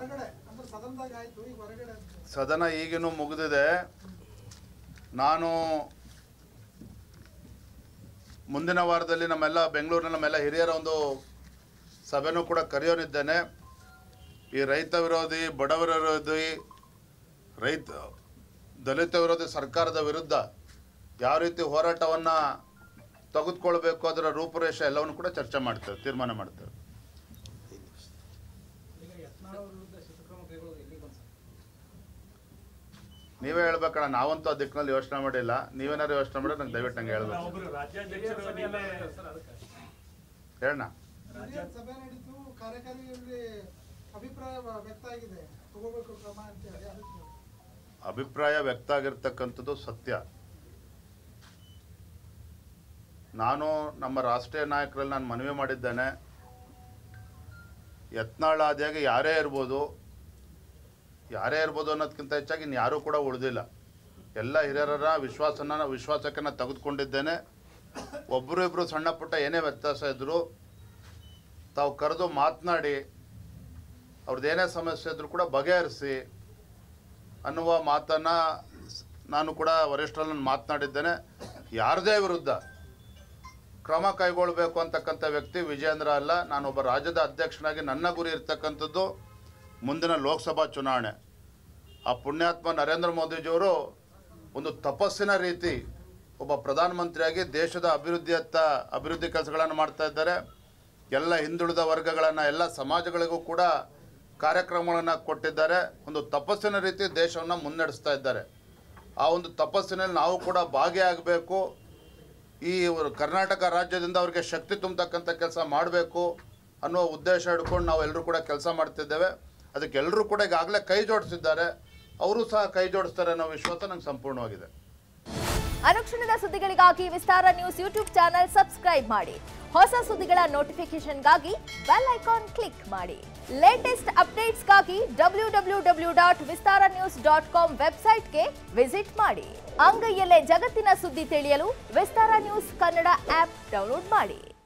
ಹೊರಗಡೆ ಅಂದ್ರೆ ಸದನದಾಗ ಆಯ್ತು ಈಗ ಹೊರಗಡೆ ಅಂತ ಸದನ ಈಗಿನೂ ಮುಗಿದಿದೆ ನಾನು ಮುಂದಿನ ವಾರದಲ್ಲಿ ನಮ್ಮೆಲ್ಲ ಬೆಂಗಳೂರಿನ ನಮ್ಮೆಲ್ಲ ಹಿರಿಯರ ಒಂದು ಸಭೆನೂ ಕೂಡ ಕರೆಯೋನಿದ್ದೇನೆ ಈ ರೈತ ವಿರೋಧಿ ಬಡವರ ವಿರೋಧಿ ರೈತ ದಲಿತ ವಿರೋಧಿ ಸರ್ಕಾರದ ವಿರುದ್ಧ ಯಾವ ರೀತಿ ಹೋರಾಟವನ್ನು ತೆಗೆದುಕೊಳ್ಬೇಕು ಅದರ ರೂಪುರೇಷೆ ಎಲ್ಲವನ್ನು ಕೂಡ ಚರ್ಚೆ ಮಾಡ್ತೇವೆ ತೀರ್ಮಾನ ಮಾಡ್ತೇವೆ ಈಗ ಯತ್ನಾಳ್ ಅವ್ರ ವಿರುದ್ಧ ಶಿಸ್ತುಕ್ರಮ ಕೈಗೊಳ್ಳೋದು ಎಲ್ಲಿಗೆ ಬಂತು ಸರ್ ನೀವೇ ಹೇಳ್ಬೇಕಣ್ಣ ನಾವಂತೂ ಆ ದಿಕ್ಕಿನಲ್ಲಿ ಯೋಚನೆ ಮಾಡಿಲ್ಲ ನೀವೇನಾದ್ರು ಯೋಚನೆ ಮಾಡಿದ್ರೆ ನಂಗೆ ದಯವಿಟ್ಟು ನಂಗೆ ಹೇಳ್ಬೇಕು ಒಬ್ರು ರಾಜ್ಯಾಧ್ಯಕ್ಷರು ನಿನ್ನೆ ಸರ್ ಅದಕ್ಕೆ ಹೇಳಣ್ಣ ಹಿರಿಯರ ಸಭೆ ನಡೀತು ಕಾರ್ಯಕಾರಿಯಲ್ಲಿ ಅಭಿಪ್ರಾಯ ವ್ಯಕ್ತ ಆಗಿದೆ ತಗೋಬೇಕು ಕ್ರಮ ಅಂತ ಹೇಳಿ ಅದಕ್ಕೆ ಅಭಿಪ್ರಾಯ ವ್ಯಕ್ತ ಆಗಿರ್ತಕ್ಕಂಥದ್ದು ಸತ್ಯ ನಾನು ನಮ್ಮ ರಾಷ್ಟ್ರೀಯ ನಾಯಕರಲ್ಲಿ ನಾನು ಮನವಿ ಮಾಡಿದ್ದೇನೆ ಯತ್ನಾಳ್ ಆದಿಯಾಗಿ ಯಾರೇ ಇರ್ಬೋದು ಯಾರೇ ಇರ್ಬೋದು ಅನ್ನೋದಕ್ಕಿಂತ ಹೆಚ್ಚಾಗಿ ಇನ್ನು ಯಾರೂ ಕೂಡ ಉಳಿದಿಲ್ಲ ಎಲ್ಲ ಹಿರಿಯರ ವಿಶ್ವಾಸನ ವಿಶ್ವಾಸಕ್ಕೆ ನಾನು ತೆಗೆದುಕೊಂಡಿದ್ದೇನೆ ಒಬ್ಬರು ಇಬ್ಬರು ಸಣ್ಣ ಪುಟ್ಟ ಏನೇ ವ್ಯತ್ಯಾಸ ಇದ್ದರೂ ತಾವು ಕರೆದು ಮಾತನಾಡಿ ಅವ್ರದ್ದು ಏನೇ ಸಮಸ್ಯೆ ಇದ್ರೂ ಕೂಡ ಬಗೆಹರಿಸಿ ಅನ್ನುವ ಮಾತನ್ನು ನಾನು ಕೂಡ ವರಿಷ್ಠರಲ್ಲಿ ನಾನು ಮಾತನಾಡಿದ್ದೇನೆ ಯಾರದೇ ವಿರುದ್ಧ ಕ್ರಮ ಕೈಗೊಳ್ಳಬೇಕು ಅಂತಕ್ಕಂಥ ವ್ಯಕ್ತಿ ವಿಜೇಂದ್ರ ಅಲ್ಲ ನಾನೊಬ್ಬ ರಾಜ್ಯದ ಅಧ್ಯಕ್ಷನಾಗಿ ನನ್ನ ಗುರಿ ಇರ್ತಕ್ಕಂಥದ್ದು ಮುಂದಿನ ಲೋಕಸಭಾ ಚುನಾವಣೆ ಆ ಪುಣ್ಯಾತ್ಮ ನರೇಂದ್ರ ಮೋದಿಜಿಯವರು ಒಂದು ತಪಸ್ಸಿನ ರೀತಿ ಒಬ್ಬ ಪ್ರಧಾನಮಂತ್ರಿಯಾಗಿ ದೇಶದ ಅಭಿವೃದ್ಧಿಯತ್ತ ಅಭಿವೃದ್ಧಿ ಕೆಲಸಗಳನ್ನು ಮಾಡ್ತಾ ಇದ್ದಾರೆ ಎಲ್ಲ ಹಿಂದುಳಿದ ವರ್ಗಗಳನ್ನು ಎಲ್ಲ ಸಮಾಜಗಳಿಗೂ ಕೂಡ ಕಾರ್ಯಕ್ರಮಗಳನ್ನು ಕೊಟ್ಟಿದ್ದಾರೆ ಒಂದು ತಪಸ್ಸಿನ ರೀತಿ ದೇಶವನ್ನು ಮುನ್ನಡೆಸ್ತಾ ಇದ್ದಾರೆ ಆ ಒಂದು ತಪಸ್ಸಿನಲ್ಲಿ ನಾವು ಕೂಡ ಭಾಗಿಯಾಗಬೇಕು ಈ ಒಂದು ಕರ್ನಾಟಕ ರಾಜ್ಯದಿಂದ ಅವರಿಗೆ ಶಕ್ತಿ ತುಂಬತಕ್ಕಂಥ ಕೆಲಸ ಮಾಡಬೇಕು ಅನ್ನೋ ಉದ್ದೇಶ ಹಿಡ್ಕೊಂಡು ನಾವು ಎಲ್ಲರೂ ಕೂಡ ಕೆಲಸ ಮಾಡ್ತಿದ್ದೇವೆ ಅದಕ್ಕೆ ಎಲ್ಲರೂ ಕೂಡ ಈಗಾಗಲೇ ಕೈ ಜೋಡಿಸಿದ್ದಾರೆ ಅವರು ಸಹ ಕೈ ಜೋಡಿಸ್ತಾರೆ ಅನ್ನೋ ವಿಶ್ವಾಸ ನಂಗೆ ಸಂಪೂರ್ಣವಾಗಿದೆ ಅನುಕ್ಷಣದ ಸುದ್ದಿಗಳಿಗಾಗಿ Vistara news YouTube channel subscribe ಮಾಡಿ ಹೊಸ ಸುದ್ದಿಗಳ ನೋಟಿಫಿಕೇಶನ್ಗಾಗಿ ಬೆಲ್ ಐಕಾನ್ ಕ್ಲಿಕ್ ಮಾಡಿ ಲೇಟೆಸ್ಟ್ ಅಪ್ಡೇಟ್ಸ್ಗಾಗಿ W W W dot Vistara news dot com ವೆಬ್ಸೈಟ್ಗೆ ವಿಸಿಟ್ ಮಾಡಿ ಅಂಗೈಯಲ್ಲೇ ಜಗತ್ತಿನ ಸುದ್ದಿ ತಿಳಿಯಲು Vistara news Kannada app download ಮಾಡಿ